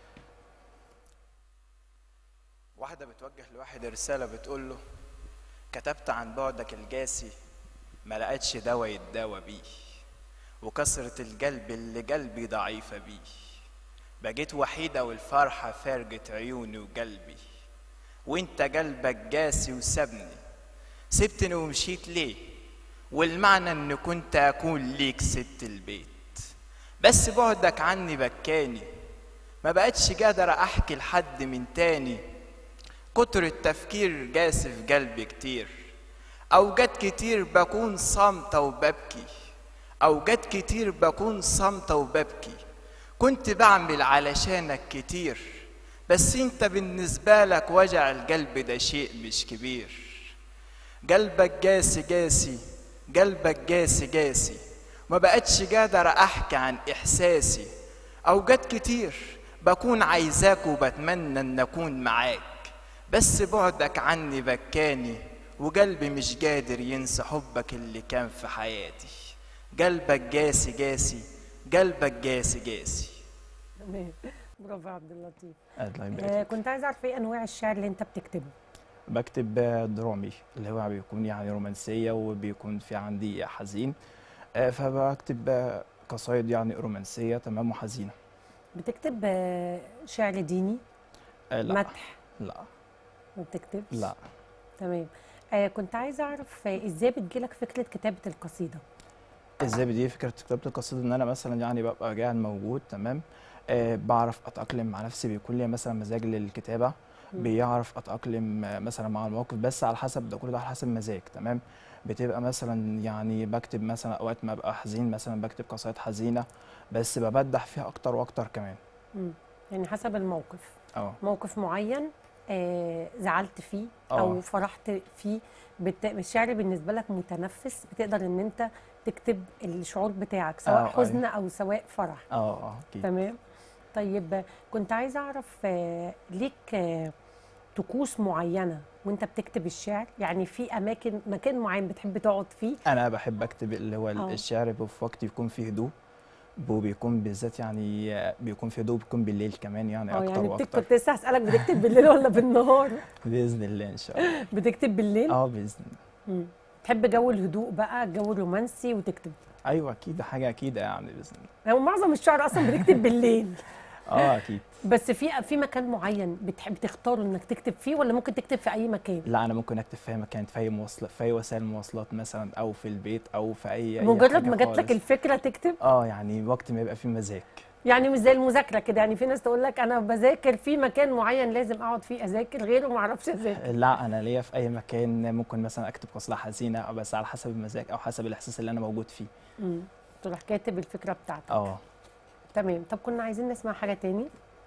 واحدة بتوجه لواحد رسالة بتقول له كتبت عن بعدك الجاسي ما لقيتش دوا يتداوى بيه وكسرة القلب اللي قلبي ضعيفة بيه بقيت وحيدة والفرحة فارجت عيوني وقلبي وانت قلبك جاسي وسابني سبتني ومشيت ليه والمعنى ان كنت اكون ليك ست البيت بس بعدك عني بكاني ما بقتش قادر احكي لحد من تاني كتر التفكير جاسي في قلبي كتير اوقات كتير بكون صامتة وببكي اوقات كتير بكون صامتة وببكي كنت بعمل علشانك كتير بس انت بالنسبة لك وجع القلب ده شيء مش كبير قلبك جاسي جاسي قلبك جاسي جاسي ما بقتش قادر احكي عن احساسي اوقات كتير بكون عايزاك وبتمنى ان اكون معاك بس بعدك عني بكاني وقلبي مش قادر ينسى حبك اللي كان في حياتي قلبك جاسي جاسي قلبك جاسي جاسي
تمام برافو يا عبد اللطيف
الله يبارك
آه
فيك.
كنت عايزه اعرف ايه انواع الشعر اللي انت بتكتبه
بكتب درامي اللي هو بيكون يعني رومانسية وبيكون في عندي حزين آه، فبكتب آه، قصايد يعني رومانسية تمام وحزينة
بتكتب آه شعر ديني
آه، لا
مدح
لا
ما بتكتبش
لا
تمام آه كنت عايزه اعرف آه ازاي بتجيلك فكره كتابه القصيده
ازاي بدي فكرة كتابة القصيدة ان انا مثلا يعني ببقى قاعد موجود تمام آه بعرف اتأقلم مع نفسي بيكون لي مثلا مزاج للكتابة
مم.
بيعرف اتأقلم آه، مثلا مع الموقف بس على حسب ده كل ده على حسب مزاج تمام بتبقى مثلا يعني بكتب مثلا اوقات ما ابقى حزين مثلا بكتب قصايد حزينة بس ببدح فيها اكتر واكتر كمان
مم. يعني حسب الموقف
اه
موقف معين آه زعلت فيه او
آه.
فرحت فيه بت... الشعر بالنسبه لك متنفس بتقدر ان انت تكتب الشعور بتاعك سواء
آه،
حزن او سواء فرح
اه اه اكيد
تمام طيب كنت عايزه اعرف آه، ليك آه، طقوس معينه وانت بتكتب الشعر يعني في اماكن مكان معين بتحب تقعد فيه
انا بحب اكتب اللي هو
آه.
الشعر في وقت يكون فيه هدوء وبيكون بالذات يعني آه، بيكون فيه هدوء بيكون بالليل كمان يعني
اه
اكتر
يعني بتك...
واكتر
كنت لسه هسالك بتكتب بالليل ولا بالنهار
باذن الله ان شاء الله
بتكتب بالليل
اه باذن الله
مم. تحب جو الهدوء بقى الجو الرومانسي وتكتب
ايوه اكيد حاجه اكيد يعني باذن الله
هو معظم الشعر اصلا بتكتب بالليل
اه اكيد
بس في في مكان معين بتحب تختاره انك تكتب فيه ولا ممكن تكتب في اي مكان
لا انا ممكن اكتب في اي مكان في اي مواصلات في اي وسائل مواصلات مثلا او في البيت او في اي أي
مجرد
حاجة
ما جات لك
خالص.
الفكره تكتب
اه يعني وقت ما يبقى فيه مزاج
يعني مش زي المذاكره كده يعني في ناس تقول لك انا بذاكر في مكان معين لازم اقعد فيه اذاكر غيره ما اعرفش اذاكر
لا انا ليا في اي مكان ممكن مثلا اكتب قصيده حزينه أو بس على حسب المزاج او حسب الاحساس اللي انا موجود فيه
امم تروح كاتب الفكره بتاعتك
اه
تمام طب كنا عايزين نسمع حاجه تاني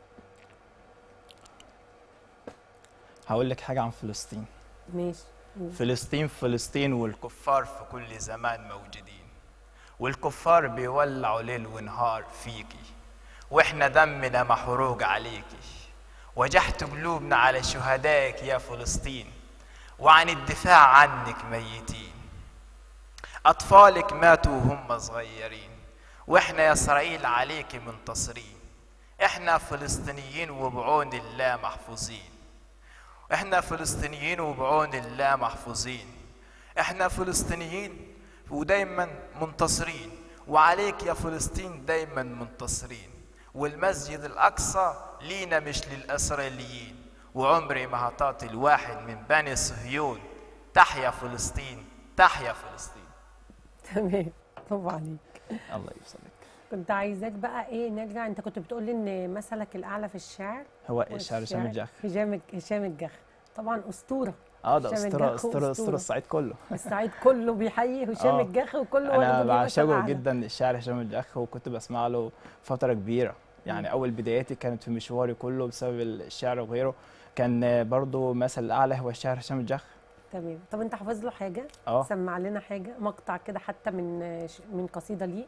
هقول لك حاجه عن فلسطين
ماشي
فلسطين فلسطين والكفار في كل زمان موجودين والكفار بيولعوا ليل ونهار فيكي واحنا دمنا محروق عليكي وجحت قلوبنا على شهدائك يا فلسطين وعن الدفاع عنك ميتين أطفالك ماتوا وهم صغيرين واحنا يا إسرائيل عليك منتصرين احنا فلسطينيين وبعون الله محفوظين احنا فلسطينيين وبعون الله محفوظين احنا فلسطينيين ودايما منتصرين وعليك يا فلسطين دايما منتصرين والمسجد الاقصى لينا مش للاسرائيليين وعمري ما هطاطي الواحد من بني صهيون تحيا فلسطين تحيا فلسطين
تمام برافو عليك
الله يوصلك
كنت عايزاك بقى ايه نرجع انت كنت بتقول لي ان مثلك الاعلى في الشعر
هو الشعر هشام الجح
هشام هشام الجح طبعا اسطوره
اه ده
هشام
اسطوره
الجح
اسطوره
أسطورة.
اسطوره الصعيد كله
الصعيد كله بيحيي هشام
آه.
الجح وكله واخده
انا
ليه مثل
بعشقه
أعلى.
جدا الشعر هشام الجح وكنت بسمع له فتره كبيره يعني اول بداياتي كانت في مشواري كله بسبب الشعر وغيره كان برضو مثل الاعلى هو الشعر هشام الجح
تمام طب انت حافظ له حاجه
اه
سمع لنا حاجه مقطع كده حتى من من قصيده ليه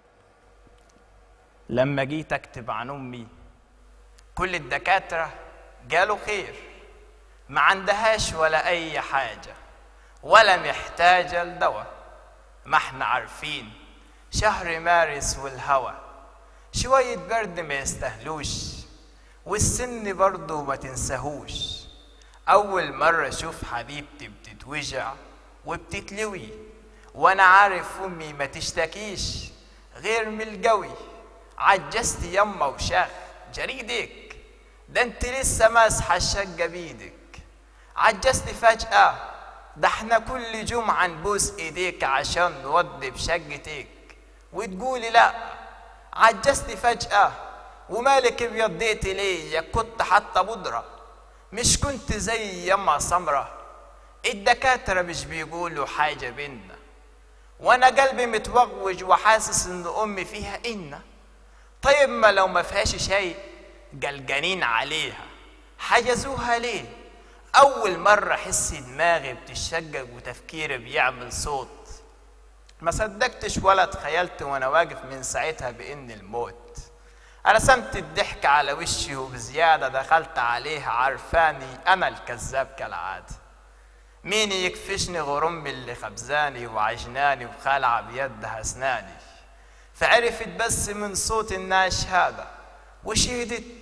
لما جيت اكتب عن امي كل الدكاتره قالوا خير ما عندهاش ولا اي حاجه ولا محتاجه لدواء ما احنا عارفين شهر مارس والهوى شويه برد ما يستهلوش والسن برضه ما تنساهوش اول مره اشوف حبيبتي بتتوجع وبتتلوي وانا عارف امي ما تشتكيش غير من الجوي عجزت يما وشاخ جريدك ده انت لسه ماسحه الشقه بايدك عجزت فجأة ده احنا كل جمعة نبوس ايديك عشان نودي بشقتك وتقولي لا عجزت فجأة ومالك ابيضيتي ليه يا كنت حتى بودرة مش كنت زي يما سمرة الدكاترة مش بيقولوا حاجة بينا وانا قلبي متوغوج وحاسس ان امي فيها إنا طيب ما لو ما فيهاش شيء قلقانين عليها حجزوها ليه اول مرة احس دماغي بتشقق وتفكيري بيعمل صوت ما صدقتش ولا تخيلت وانا واقف من ساعتها بان الموت رسمت الضحك على وشي وبزيادة دخلت عليها عارفاني انا الكذاب كالعادة مين يكفشني غير امي اللي خبزاني وعجناني وخالعة بيدها اسناني فعرفت بس من صوت انها شهادة وشهدت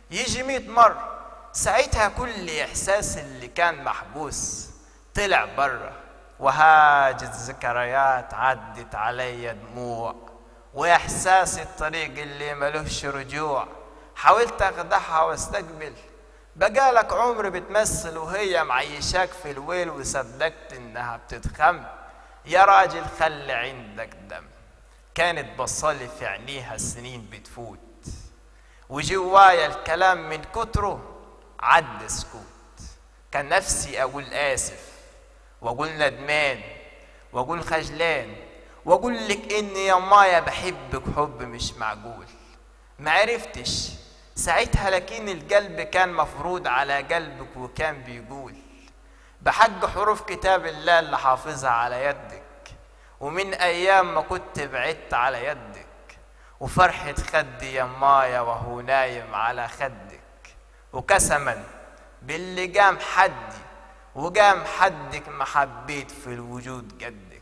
يجي مئة مرة ساعتها كل إحساس اللي كان محبوس طلع بره وهاجت ذكريات عدت عليا دموع وإحساس الطريق اللي ملوش رجوع حاولت أخدعها واستقبل بقالك عمر بتمثل وهي معيشاك في الويل وصدقت إنها بتتخم يا راجل خلي عندك دم كانت بصلي في عينيها السنين بتفوت وجوايا الكلام من كتره عد سكوت كان نفسي أقول آسف وأقول ندمان وأقول خجلان وأقول لك إني يا مايا بحبك حب مش معقول معرفتش ساعتها لكن القلب كان مفروض على قلبك وكان بيقول بحق حروف كتاب الله اللي حافظها على يدك ومن أيام ما كنت بعدت على يدك وفرحة خدي يا مايا وهو نايم على خدك وقسما باللي قام حدي وقام حدك ما حبيت في الوجود قدك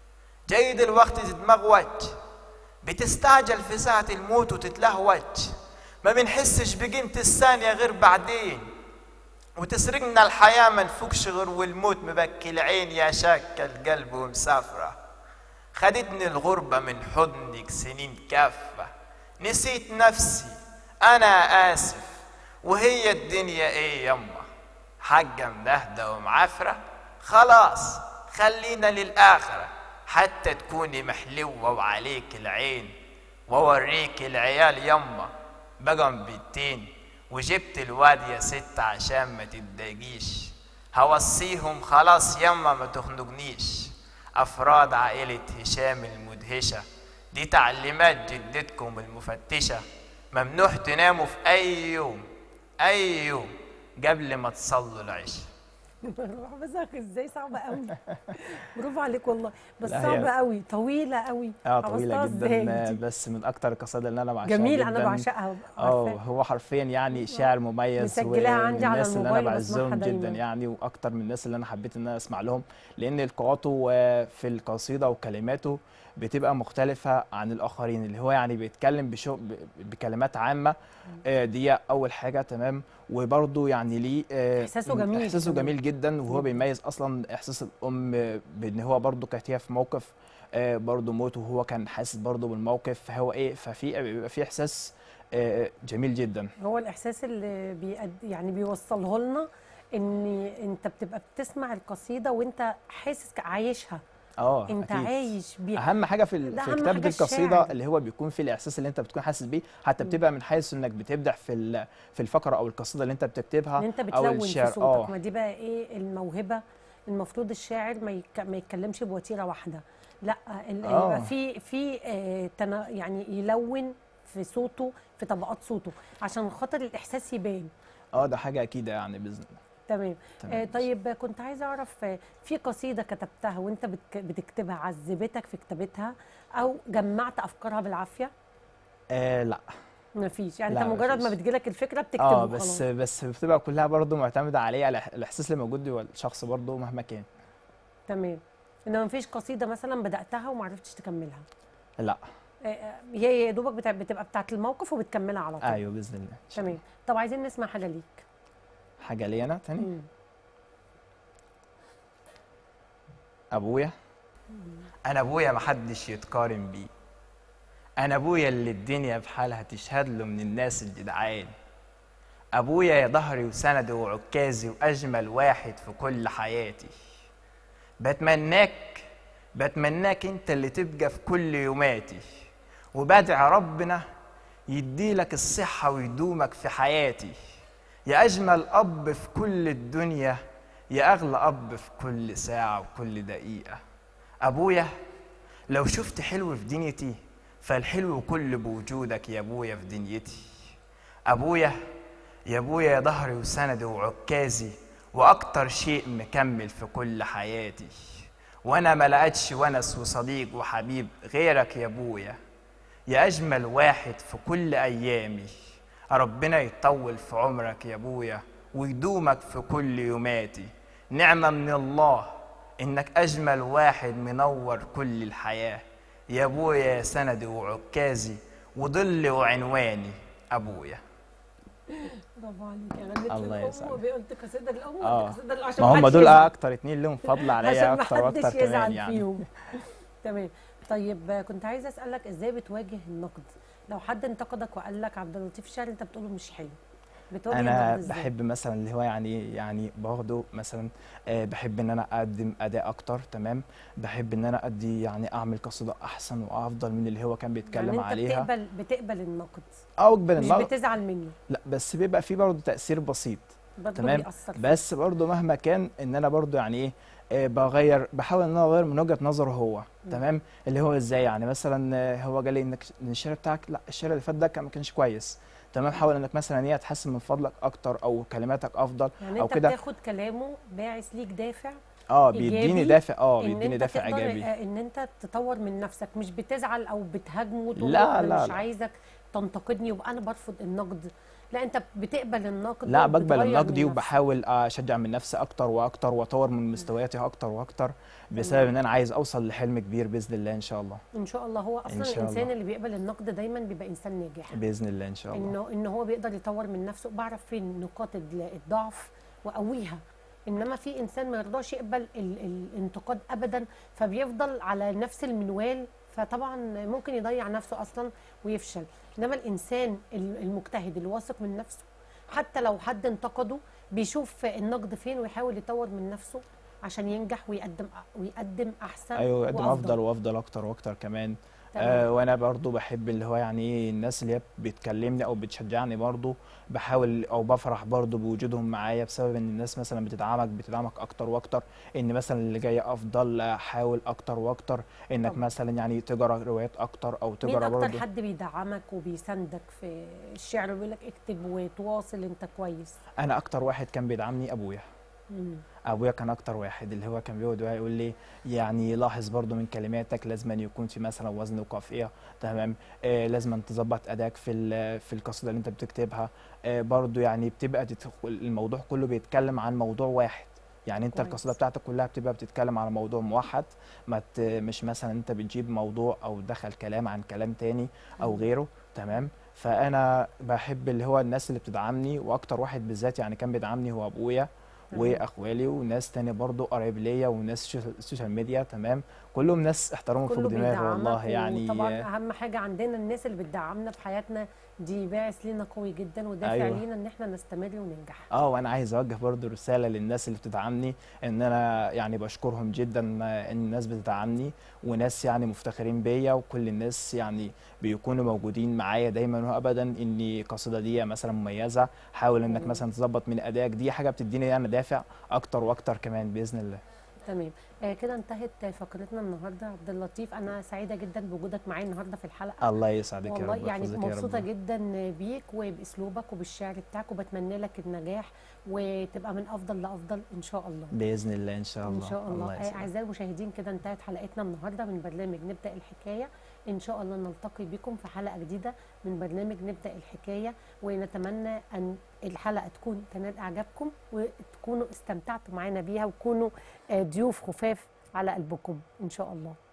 جيد الوقت تتمغوج بتستعجل في ساعة الموت وتتلهوج ما بنحسش بقيمة الثانية غير بعدين وتسرقنا الحياة ما نفوقش غير والموت مبكي العين يا شاك القلب ومسافرة خدتني الغربة من حضنك سنين كافة نسيت نفسي أنا آسف وهي الدنيا إيه يما حاجة مدهدة ومعفرة خلاص خلينا للآخرة حتى تكوني محلوة وعليك العين ووريك العيال يما بقم بيتين وجبت الواد يا ست عشان ما تتضايقيش هوصيهم خلاص يما ما تخنقنيش أفراد عائلة هشام المدهشة دي تعليمات جدتكم المفتشة ممنوع تناموا في أي يوم أي يوم قبل ما تصلوا العشاء
حافظها ازاي صعبه قوي برافو عليك والله بس
لا، هي-
صعبه قوي طويله قوي
اه طويله
حفظتها
جدا
إزاي
آه،
دي؟
بس من اكتر القصائد اللي انا بعشقها
جميل
جدا
انا بعشقها
اه
عارفاها.
هو حرفيا يعني شاعر مميز
مسجلاها عندي على
الناس اللي انا
الموبايل وبسمعها
بعزهم جدا
دايماً.
يعني واكتر من الناس اللي انا حبيت ان انا اسمع لهم لان القاءاته آه، في القصيده وكلماته بتبقى مختلفة عن الآخرين اللي هو يعني بيتكلم بشو ب- بكلمات عامة آه، دي أول حاجة تمام وبرضه يعني ليه آه،
إحساسه جميل
إحساسه
كمان.
جميل جدا وهو
جدا.
بيميز أصلا إحساس الأم آه، بإن هو برضه كانت هي في موقف آه، برضه موت وهو كان حاسس برضه بالموقف فهو إيه ففي بيبقى في إحساس آه، جميل جدا
هو الاحساس اللي بيقد يعني بيوصله لنا ان انت بتبقى بتسمع القصيده وانت حاسس ك- عايشها
اه
انت
أكيد.
عايش بيها
اهم حاجه في ال-
ده
في
أهم
كتابه
حاجة
القصيده
الشعر.
اللي هو بيكون فيه الاحساس اللي انت بتكون حاسس بيه حتى بتبقى من حيث انك بتبدع في ال- في الفقره او القصيده اللي انت بتكتبها
ان انت
او
بتلون في
الشعر
صوتك
اه
ما دي بقى ايه الموهبه المفروض الشاعر ما يك... ما يتكلمش بوتيره واحده لا ال...
آه.
يبقى في في آه تنا... يعني يلون في صوته في طبقات صوته عشان خاطر الاحساس يبان
اه ده حاجه اكيده يعني باذن الله
تمام
تمام.
آه طيب كنت عايزه اعرف آه، في قصيده كتبتها وانت بتك... بتكتبها عذبتك في كتابتها او جمعت افكارها بالعافيه
آه لا
ما فيش يعني
لا،
انت مجرد ما
مفيش.
بتجيلك الفكره بتكتبه
اه
وخلاص.
بس بس بتبقى كلها برضو معتمده عليه على الاحساس اللي موجود جوه الشخص برضو مهما كان
تمام انما ما فيش قصيده مثلا بداتها وما عرفتش تكملها
لا
آه، آه، هي يا دوبك بتاع- بتبقى بتاعت الموقف وبتكملها على طول
ايوه باذن الله إن شاء الله.
تمام طب عايزين نسمع حاجه ليك
حاجه ليا انا تاني
مم.
ابويا
انا ابويا محدش يتقارن بيه انا ابويا اللي الدنيا بحالها تشهد له من الناس الجدعان ابويا يا ظهري وسندي وعكازي واجمل واحد في كل حياتي بتمناك بتمناك انت اللي تبقى في كل يوماتي وبدعي ربنا يديلك الصحة ويدومك في حياتي يا أجمل أب في كل الدنيا يا أغلى أب في كل ساعة وكل دقيقة أبويا لو شفت حلو في دنيتي فالحلو كل بوجودك يا أبويا في دنيتي أبويا يا أبويا يا ظهري وسندي وعكازي وأكتر شيء مكمل في كل حياتي وأنا ما لقيتش ونس وصديق وحبيب غيرك يا أبويا يا أجمل واحد في كل أيامي ربنا يطول في عمرك يا أبويا ويدومك في كل يوماتي نعمة من الله إنك أجمل واحد منور كل الحياة يا أبويا يا سندي وعكازي وظلي وعنواني أبويا
برافو عليك يا غنيت
الله
للام
يسعدك.
وقلت قصيده الام
اه
وقلت قصيده الأم عشان
ما هم
محدش
دول
يزعل.
اكتر اتنين لهم فضل عليا
عشان
اكتر واكتر
محدش
كمان
يزعل
يعني
فيهم تمام طيب آه، كنت عايزه اسالك ازاي بتواجه النقد لو حد انتقدك وقال لك عبد اللطيف الشعر انت بتقوله مش حلو بتواجه
انا
النقد ازاي
بحب مثلا اللي هو يعني يعني باخده مثلا آه، بحب ان انا اقدم اداء اكتر تمام بحب ان انا ادي يعني اعمل قصيده احسن وافضل من اللي هو كان بيتكلم
يعني انت
عليها
بتقبل بتقبل النقد
او اقبل
مش
النقد
بتزعل منه
لا بس بيبقى فيه برضه تاثير بسيط
برضه
تمام
بيأثر فيك.
بس برضه مهما كان ان انا برضه يعني ايه آه، بغير بحاول ان انا اغير من وجهه نظره هو
مم.
تمام اللي هو ازاي يعني مثلا آه، هو قال لي انك إن الشعر بتاعك لا الشعر اللي فات ده كان ما كانش كويس تمام حاول انك مثلا ايه تحسن من فضلك اكتر او كلماتك افضل
يعني
او
انت
كده
بتاخد كلامه باعث ليك دافع
اه
إيجابي
بيديني دافع اه
ان
بيديني
انت
دافع
تقدر
ايجابي
آه، ان انت تطور من نفسك مش بتزعل او بتهاجمه وتقول
لا،
له انا
لا،
مش
لا.
عايزك تنتقدني يبقى انا برفض النقد لا انت بتقبل النقد
لا بقبل
وبتغير
النقد
من
دي
نفسك.
وبحاول اشجع من نفسي اكتر واكتر واطور من مستوياتي اكتر واكتر بسبب ان انا عايز اوصل لحلم كبير باذن الله ان شاء الله
ان شاء الله هو اصلا
إن شاء
الانسان
الله.
اللي بيقبل النقد دايما بيبقى انسان ناجح
باذن الله ان شاء الله
انه ان هو بيقدر يطور من نفسه بعرف فين نقاط ال- الضعف واقويها انما في انسان ما يرضاش يقبل ال الانتقاد ابدا فبيفضل على نفس المنوال فطبعا ممكن يضيع نفسه اصلا ويفشل انما الانسان ال- المجتهد اللي واثق من نفسه حتى لو حد انتقده بيشوف النقد فين ويحاول يطور من نفسه عشان ينجح ويقدم ويقدم احسن
ايوه يقدم
وأفضل.
افضل وافضل اكتر واكتر كمان
تمام.
آه وانا برضو بحب اللي هو يعني ايه الناس اللي هي بتكلمني او بتشجعني برضو بحاول او بفرح برضو بوجودهم معايا بسبب ان الناس مثلا بتدعمك بتدعمك اكتر واكتر ان مثلا اللي جاي افضل احاول اكتر واكتر انك
طبعا.
مثلا يعني تقرا روايات اكتر او
مين
تقرا
اكتر
برضو
حد بيدعمك وبيساندك في الشعر ويقول لك اكتب وتواصل انت كويس
انا اكتر واحد كان بيدعمني ابويا
مم.
ابويا كان اكتر واحد اللي هو كان بيقعد يقول لي يعني لاحظ برضو من كلماتك لازم أن يكون في مثلا وزن وقافيه تمام آه لازم أن تظبط اداك في ال- في القصيده اللي انت بتكتبها آه برضو يعني بتبقى تدخل الموضوع كله بيتكلم عن موضوع واحد يعني انت
كويس.
القصيده بتاعتك كلها بتبقى بتتكلم على موضوع موحد ما ت- مش مثلا انت بتجيب موضوع او دخل كلام عن كلام تاني او
مم.
غيره تمام فانا بحب اللي هو الناس اللي بتدعمني واكتر واحد بالذات يعني كان بيدعمني هو ابويا
تمام.
واخوالي وناس تاني برضو قرايب ليا وناس شو- السوشيال ميديا تمام كلهم ناس احترامهم فوق
كله
دماغي
بيدعمك
والله يعني
طبعا اهم حاجه عندنا الناس اللي بتدعمنا في حياتنا دي باعث لينا قوي جدا ودافع
أيوة.
لينا ان احنا نستمر وننجح
اه وانا عايز اوجه برضو رساله للناس اللي بتدعمني ان انا يعني بشكرهم جدا ان الناس بتدعمني وناس يعني مفتخرين بيا وكل الناس يعني بيكونوا موجودين معايا دايما وابدا ان قصيده دي مثلا مميزه حاول انك
مم.
مثلا تظبط من ادائك دي حاجه بتديني يعني دافع اكتر واكتر كمان باذن الله
تمام آه كده انتهت فقرتنا النهارده عبد اللطيف انا سعيده جدا بوجودك معايا النهارده في الحلقه
الله يسعدك يا
والله
رب
يعني
يحفظك يا
مبسوطه
رب
جدا بيك وباسلوبك وبالشعر بتاعك وبتمنى لك النجاح وتبقى من افضل لافضل ان شاء الله
باذن الله ان شاء الله
ان شاء الله, آه،
يسعدك.
اعزائي المشاهدين كده انتهت حلقتنا النهارده من برنامج نبدا الحكايه ان شاء الله نلتقي بكم في حلقه جديده من برنامج نبدا الحكايه ونتمنى ان الحلقه تكون تنال اعجابكم وتكونوا استمتعتوا معانا بيها وتكونوا آه، ضيوف خفاف على قلبكم ان شاء الله